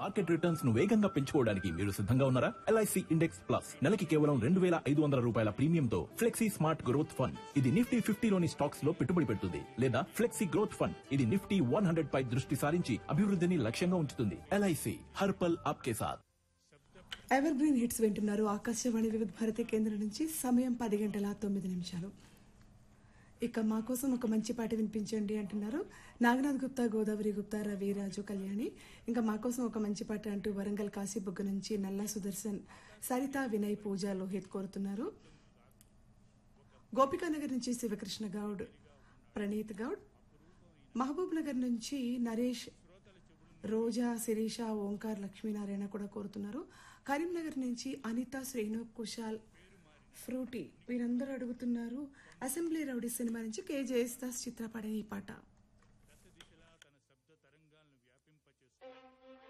market returns ను వేగంగా పెంచుకోవడానికి మీరు సిద్ధంగా ఉన్నారా ఎల్ఐసి ఇండెక్స్ ప్లస్ నెలకి కేవలం రెండు వేల ఐదు వందల రూపాయల ప్రీమియంతో ఫ్లెక్సీ స్మార్ట్ గ్రోత్ ఫండ్ ఇది నిఫ్టీ ఫిఫ్టీలోని స్టాక్స్ లో పెట్టుబడి పెడుతుంది లేదా ఫ్లెక్సీ గ్రోత్ ఫండ్ ఇది నిఫ్టీ వన్ హండ్రెడ్ పై దృష్టి సారించి అభివృద్ధిని లక్ష్యంగా ఉంచుతుంది ఎల్ఐసి హర్పల్ ఆప్కే సాథ్ ఎవర్ గ్రీన్ హిట్స్ వింటున్నారు ఆకాశవాణి వివిధ భారతి కేంద్రం నుంచి సమయం పది గంటల తొమ్మిది నిమిషాలు ఇక మా కోసం ఒక మంచి పాట వినిపించండి అంటున్నారు నాగనాథ్ గుప్తా గోదావరి గుప్తా రవి రాజు కళ్యాణి ఇంకా మా కోసం ఒక మంచి పాట అంటూ వరంగల్ కాశీబుగ్గ నుంచి నల్లా సుదర్శన్ సరిత వినయ్ పూజ లోహిత్ కోరుతున్నారు గోపికానగర్ నుంచి శివకృష్ణ గౌడ్ ప్రణీత్ గౌడ్ మహబూబ్ నగర్ నుంచి నరేష్ రోజా శిరీష ఓంకార్ లక్ష్మీనారాయణ కూడా కోరుతున్నారు కరీంనగర్ నుంచి అనిత శ్రీను కుశాల్ ఫ్రూటీ వీరందరూ అడుగుతున్నారు అసెంబ్లీ రౌడీ సినిమా నుంచి కే జయస్తాస్ చిత్రపడే ఈ పాట